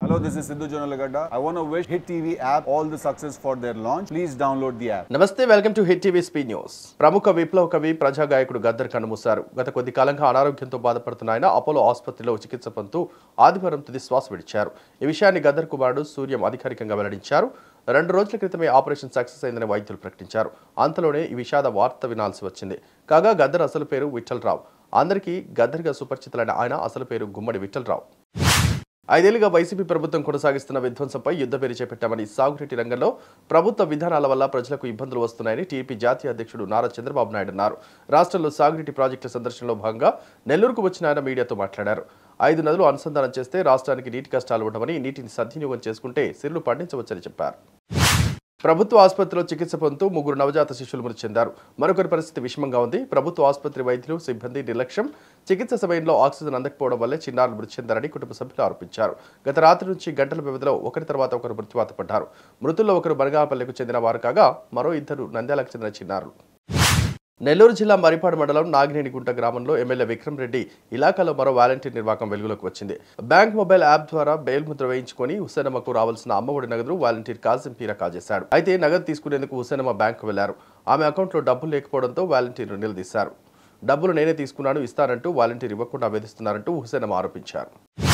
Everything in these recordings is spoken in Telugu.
Hello, this is Sidhu Jonalagada. I want to wish Hit TV app all the success for their launch. Please download the app. నమస్తే వెల్కమ్ టు హిట్ టీవీ స్పీ న్యూస్ ప్రముఖ విప్లవ కవి ప్రజా గాయకుడు గద్దర్ కన్నుమూశారు గత కొద్ది కాలంగా అనారోగ్యంతో బాధపడుతున్న ఆయన అపోలో ఆసుపత్రిలో చికిత్స పొందుతూ ఆదివారం తుది శ్వాస విడిచారు ఈ విషయాన్ని గద్దర్ కుమారుడు సూర్యం అధికారికంగా వెల్లడించారు రెండు రోజుల క్రితమే ఆపరేషన్ సక్సెస్ అయిందని వైద్యులు ప్రకటించారు అంతలోనే ఈ విషాద వార్త వినాల్సి వచ్చింది కాగా గద్దర్ అసలు పేరు విఠలరావు అందరికీ గద్దర్గా సుపరిచితులైన ఆయన అసలు పేరు గుమ్మడి విఠలరావు ఐదేళ్లుగా వైసీపీ ప్రభుత్వం కొనసాగిస్తున్న విధ్వంసంపై యుద్ధ పేరు చేపట్టామని సాగునీటి రంగంలో ప్రభుత్వ విధానాల వల్ల ప్రజలకు ఇబ్బందులు వస్తున్నాయని టీడీపీ జాతీయ అధ్యక్షుడు నారా చంద్రబాబు నాయుడు అన్నారు రాష్ట్రంలో సాగునీటి ప్రాజెక్టుల సందర్శనలో భాగంగా నెల్లూరుకు వచ్చిన ఆయన మీడియాతో మాట్లాడారు ఐదు నదులు అనుసంధానం చేస్తే రాష్ట్రానికి నీటి కష్టాలు ఉండవని నీటిని సద్వినియోగం చేసుకుంటే సిరులు పండించవచ్చని చెప్పారు ప్రభుత్వ ఆసుపత్రిలో చికిత్స పొందుతూ ముగ్గురు నవజాత శిశువులు మృతి చెందారు మరొకరి పరిస్థితి విషమంగా ఉంది ప్రభుత్వ ఆసుపత్రి వైద్యులు సిబ్బంది నిర్లక్ష్యం చికిత్స సమయంలో ఆక్సిజన్ అందకపోవడం వల్లే చిన్నారులు మృతి చెందారని కుటుంబ సభ్యులు ఆరోపించారు గత రాత్రి నుంచి గంటల వ్యవధిలో ఒకరి తర్వాత ఒకరు మృత్యువాత పడ్డారు మృతుల్లో ఒకరు బనగాపల్లెకు చెందిన వారు కాగా మరో ఇద్దరు నంద్యాలకు చెందిన చిన్నారులు నెల్లూరు జిల్లా మరిపాడు మండలం నాగినేనిగుంట గ్రామంలో ఎమ్మెల్యే విక్రమ్ రెడ్డి ఇలాకాలో మరో వాలంటీర్ నిర్వాకం వెలుగులోకి వచ్చింది బ్యాంక్ మొబైల్ యాప్ ద్వారా బెయిల్ ముద్ర వేయించుకొని హుసేనమ్మకు రావాల్సిన అమ్మఒడి నగదు వాలంటీర్ కాసిం పీరా కాజేశాడు అయితే నగదు తీసుకునేందుకు హుసేనమ్మ బ్యాంకు వెళ్లారు ఆమె అకౌంట్లో డబ్బులు లేకపోవడంతో వాలంటీర్ నిలదీశారు డబ్బులు నేనే తీసుకున్నాను ఇస్తానంటూ వాలంటీర్ ఇవ్వకుండా వేధిస్తున్నారంటూ హుసేనమ్మ ఆరోపించారు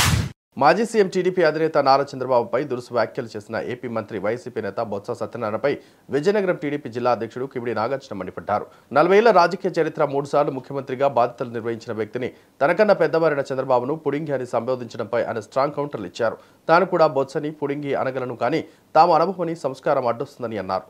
మాజీ సీఎం టీడీపీ అధినేత నారా చంద్రబాబుపై దురుసు వ్యాఖ్యలు చేసిన ఏపీ మంత్రి వైసీపీ నేత బొత్స సత్యనారాయణపై విజయనగరం టీడీపీ జిల్లా అధ్యక్షుడు కిమిడి నాగార్జున మండిపడ్డారు నలభై ఏళ్ల రాజకీయ చరిత్ర మూడుసార్లు ముఖ్యమంత్రిగా బాధ్యతలు నిర్వహించిన వ్యక్తిని తనకన్నా పెద్దవారైన చంద్రబాబును పుడింగి అని సంబోధించడంపై ఆయన స్ట్రాంగ్ కౌంటర్లు ఇచ్చారు తాను కూడా బొత్సని పుడింగి అనగలను కానీ తాము అనుభవని సంస్కారం అడ్డొస్తుందని అన్నారు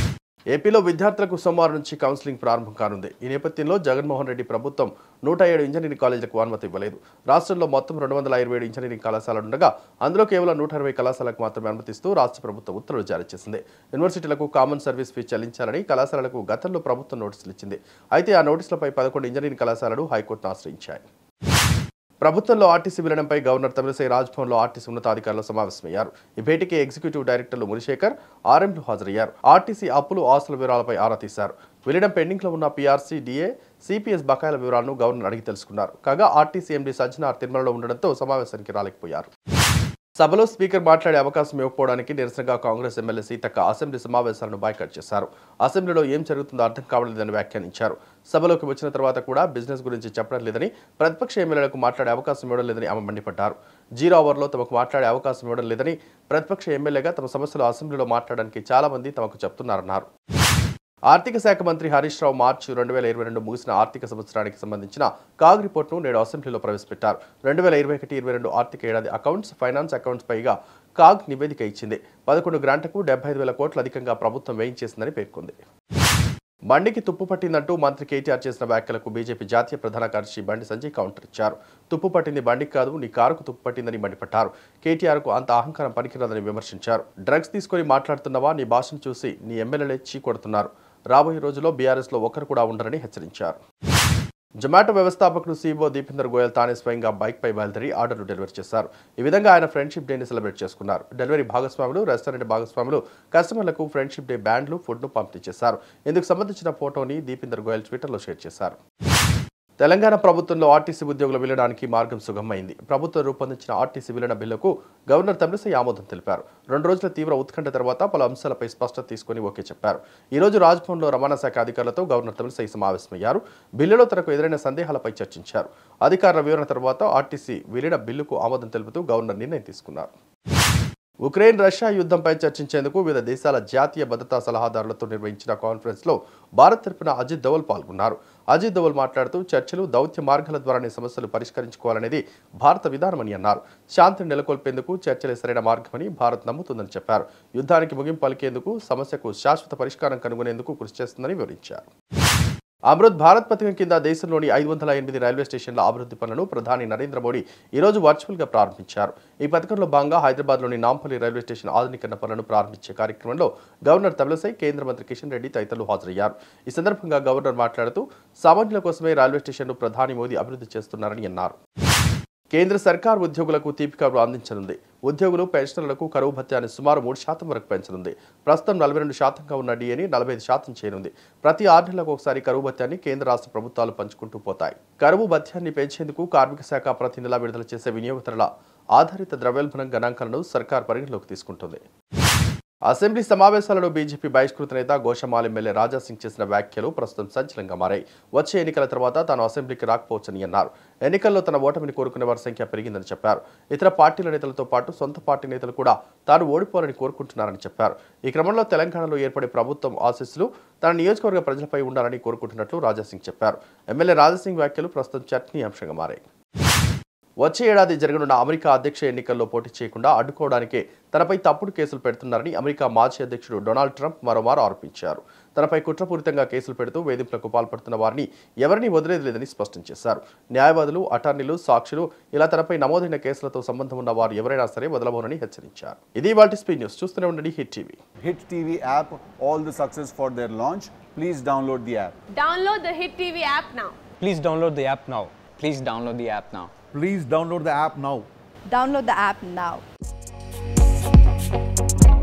ఏపీలో విద్యార్థులకు సోమవారం నుంచి కౌన్సిలింగ్ ప్రారంభం కానుంది ఈ నేపథ్యంలో జగన్మోహన్ రెడ్డి ప్రభుత్వం నూట ఏడు ఇంజనీరింగ్ కాలేజీలకు అనుమతి ఇవ్వలేదు రాష్ట్రంలో మొత్తం రెండు వందల ఇరవై ఏడు ఇంజనీరింగ్ కళాశాలలు ఉండగా అందులో కేవలం నూట అరవై కళాశాలకు మాత్రమే అనుమతిస్తూ రాష్ట్ర ప్రభుత్వం ఉత్తర్వులు జారీ చేసింది యూనివర్సిటీలకు కామన్ సర్వీస్ ఫీ చెల్లించాలని కళాశాలలకు గతంలో ప్రభుత్వం నోటీసులు ఇచ్చింది అయితే ఆ నోటీసులపై పదకొండు ఇంజనీరింగ్ కళాశాలలు హైకోర్టును ఆశ్రయించాయి ప్రభుత్వంలో ఆర్టీసీ విలీనంపై గవర్నర్ తమిళసై రాజ్భవన్లో ఆర్టీసీ ఉన్నతాధికారులు సమావేశమయ్యారు ఈ భేటీకి ఎగ్జిక్యూటివ్ డైరెక్టర్లు మునిశేఖర్ ఆర్ఎంలు హాజరయ్యారు ఆర్టీసీ అప్పులు ఆస్తుల వివరాలపై ఆరా తీశారు విలీనం పెండింగ్లో ఉన్న పీఆర్సీ డిఏ సిపిఎస్ బకాయిల వివరాలను గవర్నర్ అడిగి తెలుసుకున్నారు కాగా ఆర్టీసీ ఎండీ సజ్జనార్ తిరుమలలో ఉండడంతో సమావేశానికి రాలేకపోయారు సభలో స్పీకర్ మాట్లాడే అవకాశం ఇవ్వకపోవడానికి నిరసనగా కాంగ్రెస్ ఎమ్మెల్యే సీతక్క అసెంబ్లీ సమావేశాలను బాయ్కట్ చేశారు అసెంబ్లీలో ఏం జరుగుతుందో అర్థం కావలేదని వ్యాఖ్యానించారు సభలోకి వచ్చిన తర్వాత కూడా బిజినెస్ గురించి చెప్పడం లేదని ప్రతిపక్ష ఎమ్మెల్యేలకు మాట్లాడే అవకాశం ఇవ్వడం లేదని ఆమె మండిపడ్డారు జీరో అవర్లో తమకు మాట్లాడే అవకాశం ఇవ్వడం లేదని ప్రతిపక్ష ఎమ్మెల్యేగా తమ సమస్యలు అసెంబ్లీలో మాట్లాడడానికి చాలా మంది తమకు చెప్తున్నారన్నారు ఆర్థిక శాఖ మంత్రి హరీష్ రావు మార్చి రెండు వేల ఇరవై రెండు ముగిసిన ఆర్థిక సంవత్సరానికి సంబంధించిన కాగ్ రిపోర్ట్ను నేడు అసెంబ్లీలో ప్రవేశపెట్టారు రెండు వేల ఇరవై ఒకటి ఇరవై రెండు ఆర్థిక ఏడాది అకౌంట్స్ ఫైనాన్స్ అకౌంట్స్ పైగా కాగ్ నివేదిక ఇచ్చింది పదకొండు గ్రాంట్లకు డెబ్బై ఐదు వేల కోట్లు అధికంగా ప్రభుత్వం వేయించేసిందని పేర్కొంది బండికి తుప్పు పట్టిందంటూ మంత్రి కేటీఆర్ చేసిన వ్యాఖ్యలకు బీజేపీ జాతీయ ప్రధాన కార్యదర్శి బండి సంజయ్ కౌంటర్ ఇచ్చారు తుప్పు పట్టింది బండికి కాదు నీ కారుకు తుప్పు పట్టిందని మండిపడ్డారు కేటీఆర్కు అంత అహంకారం పనికిరాదని విమర్శించారు డ్రగ్స్ తీసుకొని మాట్లాడుతున్నావా నీ భాషను చూసి నీ ఎమ్మెల్యేలే చీ కొడుతున్నారు రాబోయే రోజుల్లో బీఆర్ఎస్లో ఒక్కరు కూడా ఉండరని హెచ్చరించారు జొమాటో వ్యవస్థాపకుడు సీఈఓ దీపేందర్ గోయల్ తానే స్వయంగా బైక్పై బయలుదేరి ఆర్డర్లు డెలివరీ చేశారు ఈ విధంగా ఆయన ఫ్రెండ్షిప్ డేని సెలబ్రేట్ చేసుకున్నారు డెలివరీ భాగస్వాములు రెస్టారెంట్ భాగస్వాములు కస్టమర్లకు ఫ్రెండ్షిప్ డే బ్యాండ్లు ఫుడ్ను పంపిణీ చేశారు ఇందుకు సంబంధించిన ఫోటోని దీపేందర్ గోయల్ ట్విట్టర్లో షేర్ చేశారు తెలంగాణ ప్రభుత్వంలో ఆర్టీసీ ఉద్యోగుల విలీనానికి మార్గం సుగమమైంది ప్రభుత్వం రూపొందించిన ఆర్టీసీ విలీన బిల్లుకు గవర్నర్ తమిళసై ఆమోదం తెలిపారు రెండు రోజుల తీవ్ర ఉత్కంఠ తర్వాత పలు అంశాలపై స్పష్టత తీసుకుని ఓకే చెప్పారు ఈ రోజు రాజ్భవన్లో రవాణా శాఖ అధికారులతో గవర్నర్ తమిళసై సమావేశమయ్యారు బిల్లులో తనకు ఎదురైన సందేహాలపై చర్చించారు అధికారుల వివరణ తర్వాత ఆర్టీసీ విలీన బిల్లుకు ఆమోదం తెలుపుతూ గవర్నర్ నిర్ణయం తీసుకున్నారు ఉక్రెయిన్ రష్యా యుద్ధంపై చర్చించేందుకు వివిధ దేశాల జాతీయ భద్రతా సలహాదారులతో నిర్వహించిన కాన్ఫరెన్స్ లో భారత్ తరపున అజిత్ దోవల్ పాల్గొన్నారు అజిత్ దోవల్ మాట్లాడుతూ చర్చలు దౌత్య మార్గాల ద్వారానే సమస్యలు పరిష్కరించుకోవాలనేది భారత విధానమని అన్నారు శాంతిని నెలకొల్పేందుకు చర్చలే సరైన మార్గమని భారత్ నమ్ముతుందని చెప్పారు యుద్ధానికి ముగింపు పలికేందుకు సమస్యకు శాశ్వత పరిష్కారం కనుగొనేందుకు కృషి చేస్తుందని వివరించారు అమృత్ భారత్ పథకం కింద దేశంలోని ఐదు వందల ఎనిమిది రైల్వే స్టేషన్ల అభివృద్ధి పనులను ప్రధాని నరేంద్ర మోడీ ఈ రోజు వర్చువల్ గా ప్రారంభించారు ఈ పథకంలో భాగంగా హైదరాబాద్లోని నాంపల్లి రైల్వే స్టేషన్ ఆధునీకరణ పనులను ప్రారంభించే కార్యక్రమంలో గవర్నర్ తమిళసై కేంద్ర మంత్రి కిషన్ రెడ్డి తదితరులు హాజరయ్యారు ఈ సందర్భంగా గవర్నర్ మాట్లాడుతూ సామాన్యుల కోసమే రైల్వే స్టేషన్ను ప్రధాని మోదీ అభివృద్ధి చేస్తున్నారని అన్నారు కేంద్ర సర్కార్ ఉద్యోగులకు తీపి కబురు అందించనుంది ఉద్యోగులు పెన్షన్లకు కరువు భత్యాన్ని సుమారు మూడు శాతం వరకు పెంచనుంది ప్రస్తుతం నలభై రెండు శాతంగా ఉన్న డిఏని నలభై ఐదు శాతం చేయనుంది ప్రతి ఆరు నెలలకు ఒకసారి కరువు భత్యాన్ని కేంద్ర రాష్ట్ర ప్రభుత్వాలు పంచుకుంటూ పోతాయి కరువు భత్యాన్ని పెంచేందుకు కార్మిక శాఖ ప్రతి నెలా విడుదల చేసే వినియోగదారుల ఆధారిత ద్రవ్యోల్బణం గణాంకాలను సర్కార్ పరిగణలోకి తీసుకుంటుంది అసెంబ్లీ సమావేశాలలో బీజేపీ బహిష్కృత నేత గోషమాల్ ఎమ్మెల్యే రాజాసింగ్ చేసిన వ్యాఖ్యలు ప్రస్తుతం సంచలనంగా మారాయి వచ్చే ఎన్నికల తర్వాత తాను అసెంబ్లీకి రాకపోవచ్చని అన్నారు ఎన్నికల్లో తన ఓటమిని కోరుకునే వారి సంఖ్య పెరిగిందని చెప్పారు ఇతర పార్టీల నేతలతో పాటు సొంత పార్టీ నేతలు కూడా తాను ఓడిపోవాలని కోరుకుంటున్నారని చెప్పారు ఈ క్రమంలో తెలంగాణలో ఏర్పడే ప్రభుత్వం ఆశీస్సులు తన నియోజకవర్గ ప్రజలపై ఉండాలని కోరుకుంటున్నట్లు రాజాసింగ్ చెప్పారు ఎమ్మెల్యే రాజాసింగ్ వ్యాఖ్యలు ప్రస్తుతం చర్చనీయాంశంగా మారాయి వచ్చే ఏడాది జరగనున్న అమెరికా అధ్యక్ష ఎన్నికల్లో పోటీ చేయకుండా అడ్డుకోవడానికే తనపై తప్పుడు కేసులు పెడుతున్నారని అమెరికా మాజీ అధ్యక్షుడు డొనాల్డ్ ట్రంప్ మరోమారు ఆరోపించారు తనపై కుట్రపూరితంగా కేసులు పెడుతూ వేధింపులకు పాల్పడుతున్న వారిని ఎవరిని వదిలేది లేదని స్పష్టం చేశారు న్యాయవాదులు అటార్నీలు సాక్షులు ఇలా తనపై నమోదైన కేసులతో సంబంధం ఉన్న వారు ఎవరైనా సరే వదలబోనని హెచ్చరించారు ఇది వాటి స్పీ న్యూస్ చూస్తూనే ఉండండి hit TV Hit TV app, all the success for their launch. Please download the app. Download the Hit TV app now. Please download the app now. Please download the app now. Please download the app now. Download the app now.